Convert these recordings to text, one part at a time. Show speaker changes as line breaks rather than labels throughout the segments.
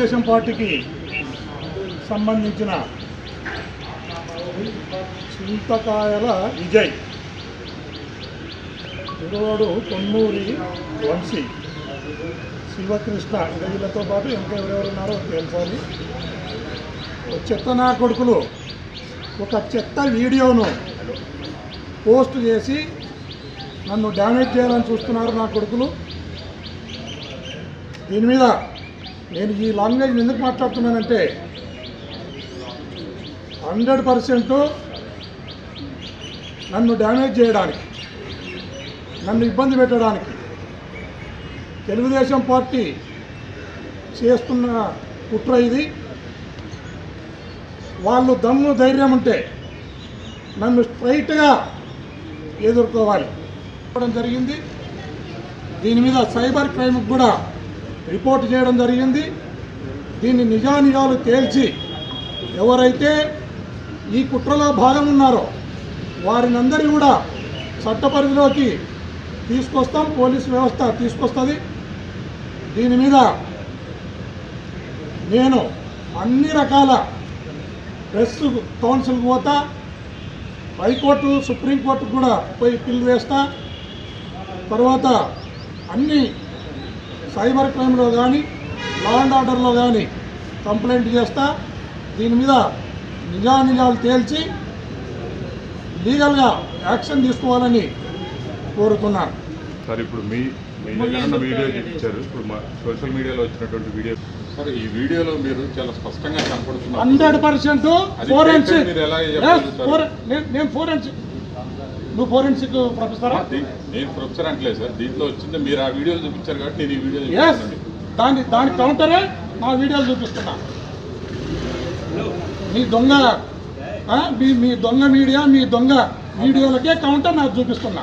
తెలుగుదేశం పార్టీకి సంబంధించిన చింతకాయల విజయ్ ఇరువాడు కొన్నూరి వంశీ శివకృష్ణ ఇలా వీళ్ళతో పాటు ఇంకా ఎవరెవరు ఉన్నారో తెలుసాలి ఒక చెత్త నా కొడుకులు ఒక చెత్త వీడియోను పోస్ట్ చేసి నన్ను డ్యామేజ్ చేయాలని చూస్తున్నారు నా కొడుకులు దీని మీద నేను ఈ లాంగ్వేజ్ ఎందుకు మాట్లాడుతున్నానంటే హండ్రెడ్ పర్సెంట్ నన్ను డ్యామేజ్ చేయడానికి నన్ను ఇబ్బంది పెట్టడానికి తెలుగుదేశం పార్టీ చేస్తున్న కుట్ర ఇది వాళ్ళు దమ్ము ధైర్యం ఉంటే నన్ను స్ట్రైట్గా ఎదుర్కోవాలి చెప్పడం జరిగింది దీని మీద సైబర్ క్రైమ్కి కూడా రిపోర్ట్ చేయడం జరిగింది దీన్ని నిజానిజాలు తేల్చి ఎవరైతే ఈ కుట్రలో భాగం ఉన్నారో వారిని అందరినీ కూడా చట్ట పరిధిలోకి తీసుకొస్తాం పోలీస్ వ్యవస్థ తీసుకొస్తుంది దీని మీద నేను అన్ని రకాల ప్రెస్ కౌన్సిల్కి పోతా హైకోర్టు సుప్రీంకోర్టు కూడా పోయి పిల్లు వేస్తా తర్వాత అన్ని సైబర్ క్రైమ్లో కానీ లా అండ్ ఆర్డర్లో కానీ కంప్లైంట్ చేస్తా దీని మీద నిజానిజాలు తేల్చి లీగల్గా యాక్షన్ తీసుకోవాలని కోరుతున్నాను
సార్ ఇప్పుడు మీ మీ దగ్గర ఉన్న వీడియో చూపించారు ఇప్పుడు మా సోషల్ మీడియాలో వచ్చినటువంటి వీడియో సార్ ఈ వీడియోలో మీరు చాలా స్పష్టంగా కనపడుతున్నారు
హండ్రెడ్ పర్సెంట్
అది
ఫోరెన్సిక్
fake అని మీరు ఎలా చెప్పగలుగుతారు?
నేను ఫోరెన్సిక్ నువ్వు ఫోరెన్సిక్ ప్రొఫెసరా
దీ- నేను ప్రొఫెసర్ అంటలేదు సార్ దీంట్లో వచ్చింది మీరు ఆ వీడియో చూపించారు కాబట్టి నేను ఈ వీడియో
ఎస్
చూపించాను
దాని దాని కౌంటరే నా వీడియోలు చూపిస్తున్నా మీ దొంగ ఆ, మీ మీ దొంగ మీడియా మీ దొంగ వీడియోలకే కౌంటర్ నాకు చూపిస్తున్నా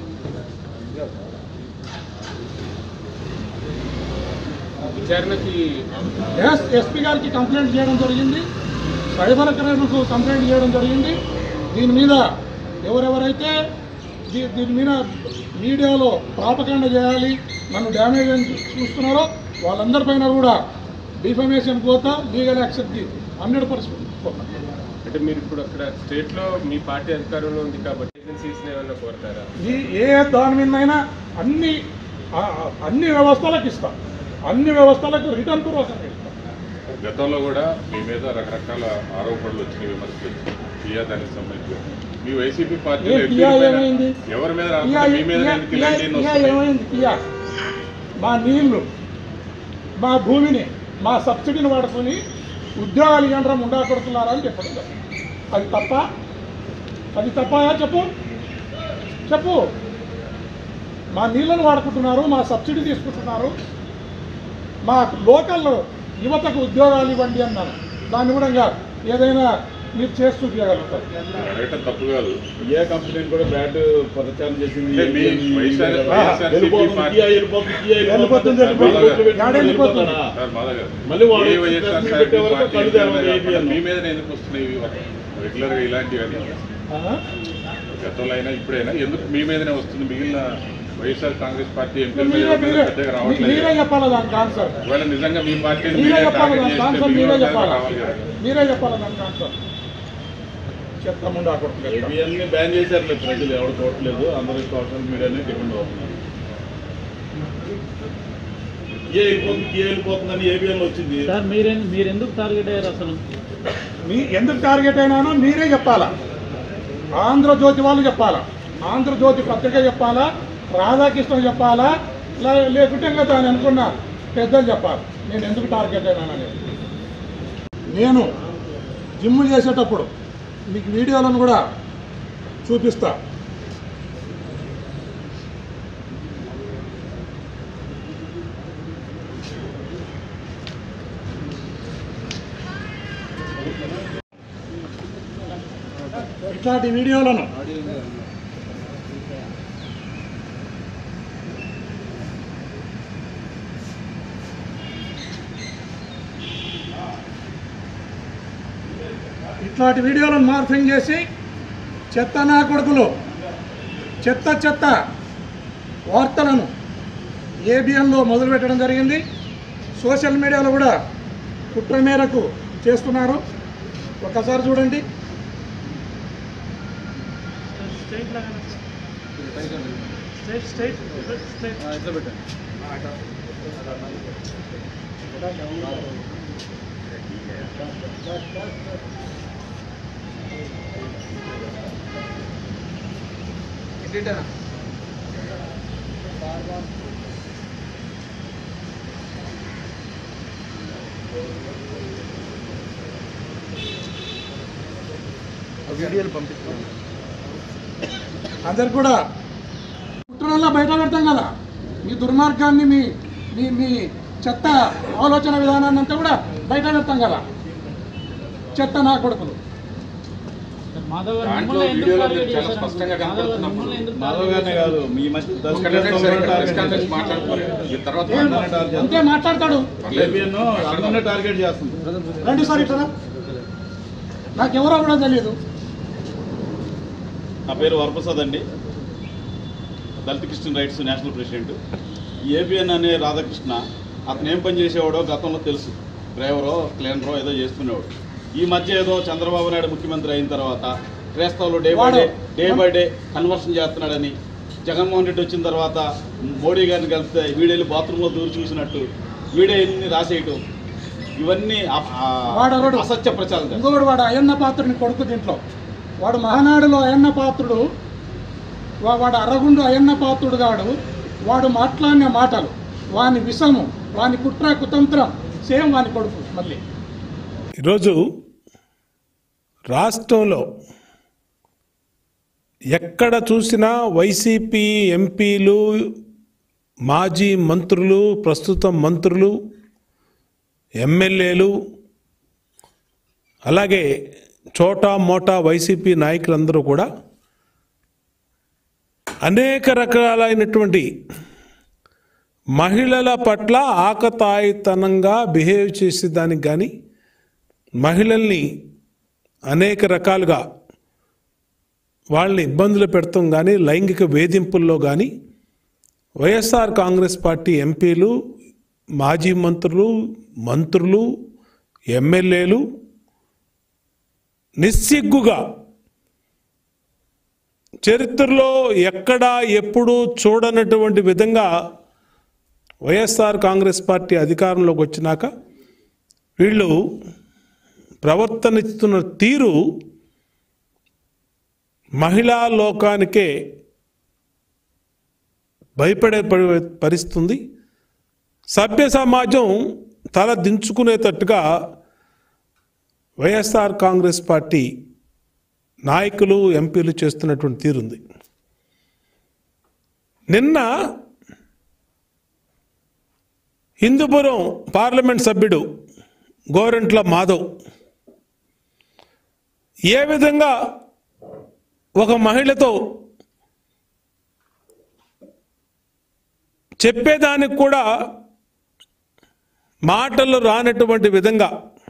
విచారణకి
ఎస్ ఎస్పీ గారికి కంప్లైంట్ చేయడం జరిగింది సైబర్ క్రైమ్కు కంప్లైంట్ చేయడం జరిగింది దీని మీద ఎవరెవరైతే దీ- దీని మీద మీడియాలో ప్రాపకాండ చేయాలి నన్ను డ్యామేజ్ అని చూస్తున్నారో వాళ్ళందరిపైన కూడా డిఫమేషన్ పోతా లీగల్ యాక్షన్కి హండ్రెడ్ పర్సెంట్
అంటే మీరు ఇప్పుడు అక్కడ స్టేట్ లో మీ పార్టీ అధికారంలో ఉంది కాబట్టి ఏజెన్సీస్ ఏమైనా కోరతారా
ఈ ఏ దాని మీదైనా అన్ని ఆ, అన్ని వ్యవస్థలకు ఇస్తాం అన్ని వ్యవస్థలకు రిటర్న్ పూర్వకంగా ఇస్తాం
గతంలో కూడా మీ మీద రకరకాల ఆరోపణలు వచ్చినాయి విమర్శలు వచ్చినాయి టీఆ దానికి సంబంధించి మీ వైసీపీ పార్టీ
ఏ టీఆ ఏమైంది?
ఎవరి మీద
పియా
రాకుండా మీ మీద
పియా-
ఎందుకు
పియా-
ఇలాంటివి
పియా
వస్తున్నాయి?
ఏమైంది పియా మా నీళ్లు మా భూమిని మా సబ్సిడీని వాడుకొని ఉద్యోగాలు ఇవ్వడం ఉండా కొడుతున్నారా అని చెప్పడం జరిగింది. అది తప్ప అది తప్పయా చెప్పు చెప్పు మా నీళ్ళను వాడుకుంటున్నారు మా సబ్సిడీ తీసుకుంటున్నారు మా లోకల్ యువతకు ఉద్యోగాలు ఇవ్వండి అన్నాను దాన్ని కూడా ఇంకా ఏదైనా మీరు చేసి చూపించగలుగుతారు
అడగటం తప్పు కాదు
ఏ కంపెనీ కూడా బ్రాండ్ ప్రచారం చేసింది
అంటే మీ వైఎస్ఆర్ వైఎస్ఆర్
వెళ్ళిపోతుంది,
పార్టీ-
కియా వెళ్ళిపోతుంది, కియా
వెళ్ళిపోతుంది,
వెళ్ళిపోతుంది.
వెళ్ళిపోతుంది.
కోట్లు పెట్టి
వెళ్ళిపోతుంది.
వెళ్ళిపోతాడా?
సార్ మాధవ్ గారు
మళ్ళీ వాడు
ఏ వైఎస్ఆర్
వచ్చి
పార్టీ
పెట్టే వరకు
పార్టీ
కళ్ళు తెరవదు
కాకుండా
ఏబిఎన్.
మీ మీద ఎందుకు వస్తున్నాయి రెగ్యులర్ గా ఇలాంటివన్నీ
ఆ?
గతంలో అయినా ఇప్పుడైనా ఎందుకు మీ మీదనే వస్తుంది మిగిలిన వైఎస్ఆర్ కాంగ్రెస్ పార్టీ ఎంపీ
మీరే మీరే
పెద్దగా
మీరే
రావట్లేదు
చెప్పాలా దానికి ఆన్సర్
ఒకవేళ నిజంగా మీ పార్టీని
మీరే
మీరే
చెప్పాలి
టార్గెట్
దానికి
చేస్తే
ఆన్సర్
మిగిలిన
మీరే
వాళ్ళందరూ
చెప్పాలి
రావాలి కదా
మీరే చెప్పాలి దానికి ఆన్సర్ చెప్తాముండా కొడుకు
ఏబిఎన్ ని బ్యాన్ చేశారు ప్రజలు ఎవరు చూడట్లేదు అందరూ సోషల్ మీడియానే డిపెండ్ అవుతున్నారు కియా వెళ్ళిపోతుంది కియా వెళ్ళిపోతుందని ఏబిఎన్ వచ్చింది
సార్ మీరే మీరు ఎందుకు టార్గెట్ అయ్యారు అసలు
మీ ఎందుకు టార్గెట్ అయినానో మీరే చెప్పాలా ఆంధ్రజ్యోతి వాళ్ళు చెప్పాలా ఆంధ్రజ్యోతి పత్రిక చెప్పాలా రాధాకృష్ణ చెప్పాలా లే- లేకుంటే ఇంకా దాన్ని అనుకున్న పెద్దలు చెప్పాలి నేను ఎందుకు టార్గెట్ అయినాననేది నేను జిమ్ చేసేటప్పుడు మీకు వీడియోలను కూడా చూపిస్తా ఇట్లాంటి వీడియోలను ఇట్లాంటి వీడియోలను మార్ఫింగ్ చేసి చెత్త నా కొడుకులు చెత్త చెత్త వార్తలను ఏబిఎన్లో మొదలుపెట్టడం జరిగింది సోషల్ మీడియాలో కూడా కుట్ర మేరకు చేస్తున్నారు ఒకసారి చూడండి
స్టేట్ లాగా స్టేట్ స్టేట్ స్టేట్
ఇట్లా పెట్టండి
అందరు కూడా కుట్రలో బయట పెడతాం కదా మీ దుర్మార్గాన్ని మీ మీ మీ చెత్త ఆలోచన విధానాన్ని అంతా కూడా బయట పెడతాం కదా చెత్త నా కొడుకులు
మాధవ్ గారు
దాంట్లో
మిమ్మల్ని ఎందుకు
వీడియోలో
టార్గెట్
మీరు చాలా
చేశారు?
స్పష్టంగా
మాధవ్ గారు
కనపడుతున్నప్పుడు
మిమ్మల్ని ఎందుకు
మాధవ్ గారినే కాదు మీ మధ్య దళిత
ఒక నిమిషం సరే,
టార్గెట్
ప్రెస్ కాన్ఫరెన్స్
చేస్తుంది.
మాట్లాడుకోలేదు మీరు తర్వాత
ఏం
మాట్లాడండి.
అంతే మాట్లాడతాడు
ఏబిఎన్ అందరినీ టార్గెట్ చేస్తుంది
రండి సార్ ఇట్లా నాకెవరో కూడా తెలియదు
నా పేరు వరప్రసాద్ అండి Dalit Christian rights national president ABN అనే రాధాకృష్ణ అతను ఏం పని చేసేవాడో గతంలో తెలుసు డ్రైవరో క్లీనరో ఏదో చేస్తునేవాడు ఈ మధ్య ఏదో చంద్రబాబు నాయుడు ముఖ్యమంత్రి అయిన తర్వాత క్రైస్తవులు day by day day by day conversion చేస్తున్నాడని జగన్మోహన్ రెడ్డి వచ్చిన తర్వాత మోడీ గారిని కలిపితే వీడెళ్ళి బాత్రూంలో దూరి చూసినట్టు వీడే ఎన్ని రాసేయటం ఇవన్నీ అ- ఆ-
వాడెవడు?
అసత్య ప్రచారం చేస్తారు.
ఇంకొకడు వాడు అయ్యన్న పాత్రుని కొడుకు దీంట్లో వాడు మహానాడులో అయ్యన్న పాత్రుడు వా- వాడు అరగుండు అయ్యన్న పాత్రుడు గాడు వాడు మాట్లాడిన మాటలు వాని విషము వాని కుట్ర కుతంత్రం సేమ్ వాని కొడుకు మళ్ళీ
ఈరోజు రాష్ట్రంలో ఎక్కడ చూసినా వైసీపీ ఎంపీలు మాజీ మంత్రులు ప్రస్తుత మంత్రులు ఎమ్మెల్యేలు అలాగే చోటా మోటా వైసీపీ నాయకులందరూ కూడా అనేక రకాలైనటువంటి మహిళల పట్ల ఆకతాయితనంగా బిహేవ్ చేసేదానికి కానీ మహిళల్ని అనేక రకాలుగా వాళ్ళని ఇబ్బందులు పెడతాం కానీ లైంగిక వేధింపుల్లో కానీ వైఎస్ఆర్ కాంగ్రెస్ పార్టీ ఎంపీలు మాజీ మంత్రులు మంత్రులు ఎమ్మెల్యేలు నిస్సిగ్గుగా చరిత్రలో ఎక్కడా ఎప్పుడూ చూడనటువంటి విధంగా వైఎస్ఆర్ కాంగ్రెస్ పార్టీ అధికారంలోకి వచ్చినాక వీళ్ళు ప్రవర్తనిస్తున్న తీరు మహిళా లోకానికే భయపడే పరి- పరిస్థితుంది సభ్య సమాజం తల దించుకునేటట్టుగా వైఎస్ఆర్ కాంగ్రెస్ పార్టీ నాయకులు ఎంపీలు చేస్తున్నటువంటి తీరుంది నిన్న హిందూపురం పార్లమెంట్ సభ్యుడు గోరంట్ల మాధవ్ ఏ విధంగా ఒక మహిళతో చెప్పేదానికి కూడా మాటలు రానటువంటి విధంగా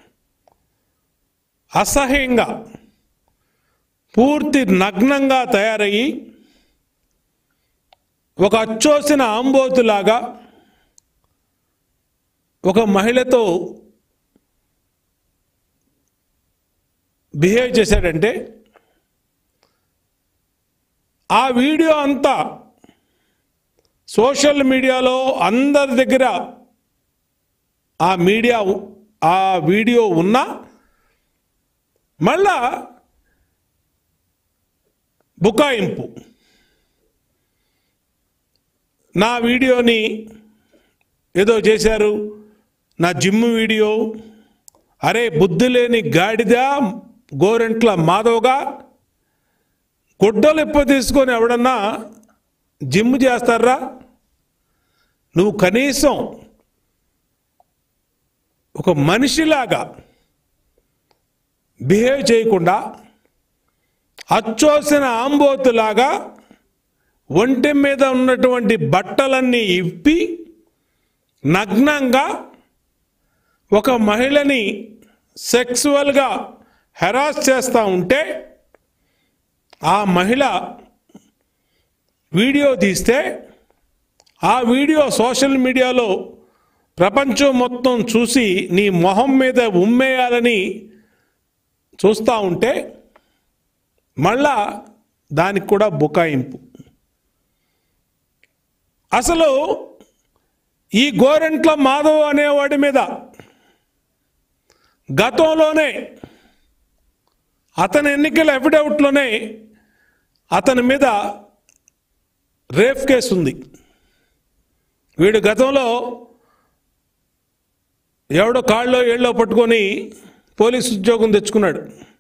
అసహ్యంగా పూర్తి నగ్నంగా తయారయ్యి ఒక అచ్చోసిన ఆంబోతులాగా ఒక మహిళతో బిహేవ్ చేశాడంటే ఆ వీడియో అంతా సోషల్ మీడియాలో అందరి దగ్గర ఆ మీడియా ఉ- ఆ వీడియో ఉన్నా మళ్ళా బుకాయింపు నా వీడియోని ఏదో చేశారు నా జిమ్ వీడియో అరే బుద్ధి లేని గాడిద గోరెంట్ల మాధవ్గా గుడ్డలు ఎప్పు తీసుకొని ఎవడన్నా జిమ్ చేస్తారా నువ్వు కనీసం ఒక మనిషిలాగా బిహేవ్ చేయకుండా అచ్చోసిన ఆంబోతులాగా ఒంటి మీద ఉన్నటువంటి బట్టలన్నీ ఇప్పి నగ్నంగా ఒక మహిళని సెక్సువల్గా హెరాస్ చేస్తూ ఉంటే ఆ మహిళ వీడియో తీస్తే ఆ వీడియో సోషల్ మీడియాలో ప్రపంచం మొత్తం చూసి నీ మొహం మీద ఉమ్మేయాలని చూస్తూ ఉంటే మళ్ళా దానికి కూడా బుకాయింపు అసలు ఈ గోరెంట్ల మాధవ్ అనేవాడి మీద గతంలోనే అతని ఎన్నికల అఫిడవిట్లోనే అతని మీద రేప్ కేసు ఉంది వీడు గతంలో ఎవడో కాళ్ళలో ఏళ్ళలో పట్టుకొని పోలీసు ఉద్యోగం తెచ్చుకున్నాడు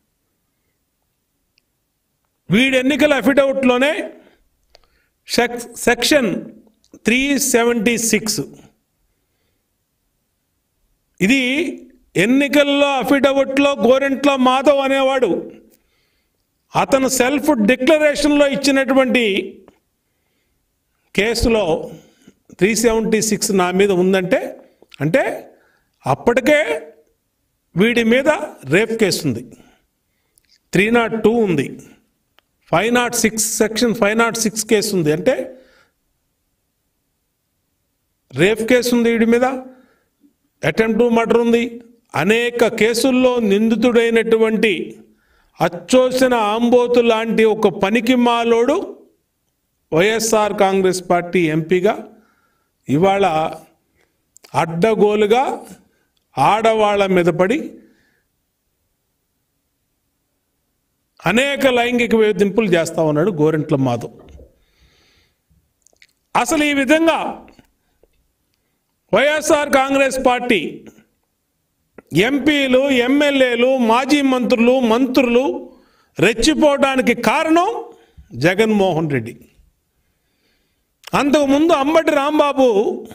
వీడి ఎన్నికల అఫిడవిట్లోనే sec section three seventy six ఇది ఎన్నికల్లో అఫిడవిట్లో గోరెంట్ల మాధవ్ అనేవాడు అతను సెల్ఫ్ డిక్లరేషన్లో ఇచ్చినటువంటి కేసులో త్రీ సెవెంటీ సిక్స్ నా మీద ఉందంటే అంటే అప్పటికే వీడి మీద రేప్ కేసు ఉంది త్రీ నాట్ టూ ఉంది five not six section five not six case ఉంది అంటే రేప్ కేసు ఉంది వీడి మీద అటెంప్ట్ మర్డర్ ఉంది అనేక కేసుల్లో నిందితుడైనటువంటి అచ్చోసిన ఆంబోతు లాంటి ఒక పనికి మాలోడు వైఎస్ఆర్ కాంగ్రెస్ పార్టీ ఎంపీగా ఇవాళ అడ్డగోలుగా ఆడవాళ్ళ మీద పడి అనేక లైంగిక వేధింపులు చేస్తా ఉన్నాడు గోరెంట్ల మాధవ్ అసలు ఈ విధంగా వైఎస్ఆర్ కాంగ్రెస్ పార్టీ ఎంపీలు ఎమ్మెల్యేలు మాజీ మంత్రులు మంత్రులు రెచ్చిపోవడానికి కారణం జగన్మోహన్ రెడ్డి అంతకుముందు అంబటి రాంబాబు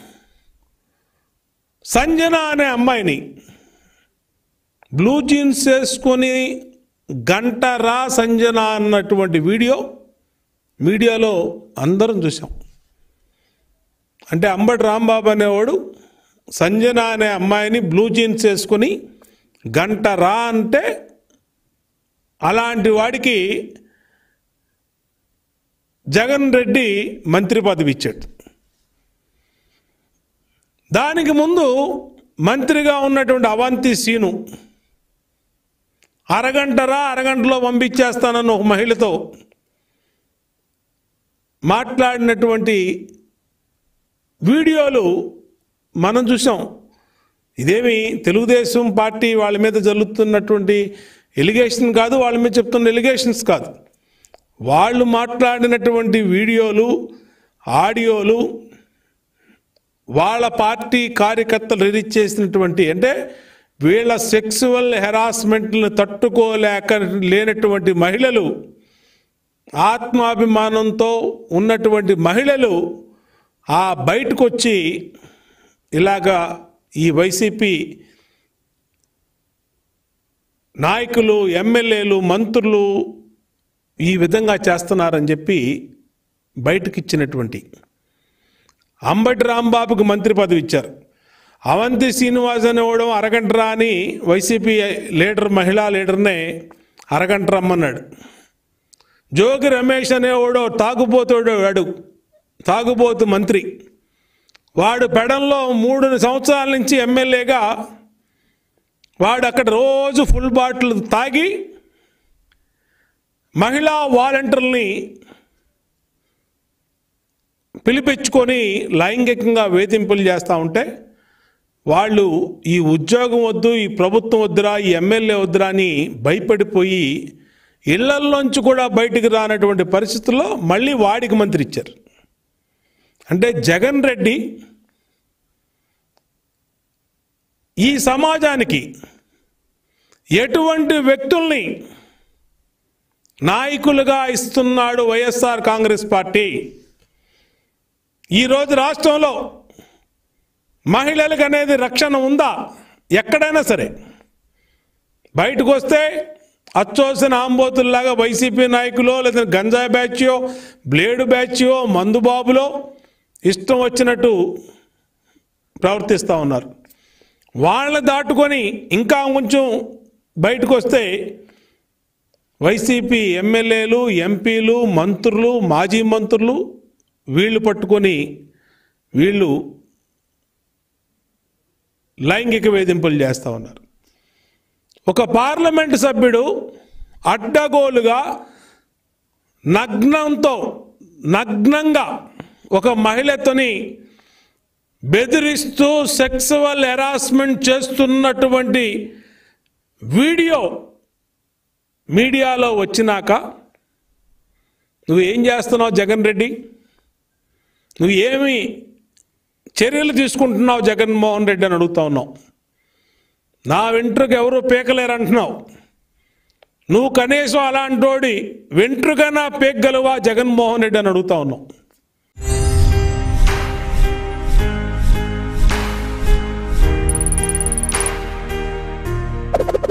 సంజన అనే అమ్మాయిని బ్లూ జీన్స్ వేసుకొని గంట రా సంజన అన్నటువంటి వీడియో మీడియాలో అందరం చూసాం అంటే అంబటి రాంబాబు అనేవాడు సంజన అనే అమ్మాయిని బ్లూ జీన్స్ వేసుకొని గంట రా అంటే అలాంటి వాడికి జగన్ రెడ్డి మంత్రి పదవి ఇచ్చాడు దానికి ముందు మంత్రిగా ఉన్నటువంటి అవంతి సీను అరగంటరా అరగంటలో పంపించేస్తానన్న ఒక మహిళతో మాట్లాడినటువంటి వీడియోలు మనం చూసాం ఇదేమి తెలుగుదేశం పార్టీ వాళ్ళ మీద జరుగుతున్నటువంటి ఎలిగేషన్ కాదు వాళ్ళ మీద చెప్తున్న ఎలిగేషన్స్ కాదు వాళ్ళు మాట్లాడినటువంటి వీడియోలు ఆడియోలు వాళ్ళ పార్టీ కార్యకర్తలు రిలీజ్ చేసినటువంటి అంటే వీళ్ళ సెక్సువల్ హెరాస్మెంట్లను తట్టుకోలేక లేనటువంటి మహిళలు ఆత్మాభిమానంతో ఉన్నటువంటి మహిళలు ఆ బయటకు వచ్చి ఇలాగా ఈ వైసీపీ నాయకులు ఎమ్మెల్యేలు మంత్రులు ఈ విధంగా చేస్తున్నారని చెప్పి బయటకు ఇచ్చినటువంటి అంబటి రాంబాబుకు మంత్రి పదవి ఇచ్చారు అవంతి శ్రీనివాస్ అనేవాడు అరగంట రా అని వైసీపీ లీడర్ మహిళా లీడర్నే అరగంట రమ్మన్నాడు జోగి రమేష్ అనేవాడు తాగుబోతాడు వాడు తాగుబోతు మంత్రి వాడు పెడంలో మూడు సంవత్సరాల నుంచి ఎమ్మెల్యేగా వాడు అక్కడ రోజు ఫుల్ బాటిల్ తాగి మహిళా వాలంటీర్ని పిలిపించుకొని లైంగికంగా వేధింపులు చేస్తూ ఉంటే వాళ్ళు ఈ ఉద్యోగం వద్దు ఈ ప్రభుత్వం వద్దురా ఈ ఎమ్మెల్యే వద్దురా అని భయపడిపోయి ఇళ్లల్లోంచి కూడా బయటికి రానటువంటి పరిస్థితుల్లో మళ్ళీ వాడికి మంత్రి ఇచ్చారు అంటే జగన్ రెడ్డి ఈ సమాజానికి ఎటువంటి వ్యక్తుల్ని నాయకులుగా ఇస్తున్నాడు వైఎస్ఆర్ కాంగ్రెస్ పార్టీ ఈరోజు రాష్ట్రంలో మహిళలకు అనేది రక్షణ ఉందా ఎక్కడైనా సరే బయటకు వస్తే అచ్చోసిన ఆంబోతుల్లాగా వైసీపీ నాయకులో లేదా గంజాయి బ్యాచ్యో బ్లేడు బ్యాచ్యో మందుబాబులో ఇష్టం వచ్చినట్టు ప్రవర్తిస్తూ ఉన్నారు వాళ్ళని దాటుకొని ఇంకా కొంచెం బయటకు వస్తే వైసీపీ ఎమ్మెల్యేలు ఎంపీలు మంత్రులు మాజీ మంత్రులు వీళ్ళు పట్టుకొని వీళ్ళు లైంగిక వేధింపులు చేస్తూ ఉన్నారు ఒక పార్లమెంటు సభ్యుడు అడ్డగోలుగా నగ్నంతో నగ్నంగా ఒక మహిళతోని బెదిరిస్తూ సెక్సువల్ హెరాస్మెంట్ చేస్తున్నటువంటి వీడియో మీడియాలో వచ్చినాక నువ్వు ఏం చేస్తున్నావు జగన్ రెడ్డి నువ్వు ఏమి చర్యలు తీసుకుంటున్నావు జగన్మోహన్ రెడ్డి అని అడుగుతా ఉన్నావు నా వెంట్రుక ఎవరు పీకలేరు అంటున్నావు నువ్వు కనీసం అలాంటోడి వెంట్రుకనా పీకగలవా జగన్మోహన్ రెడ్డి అని అడుగుతా ఉన్నావు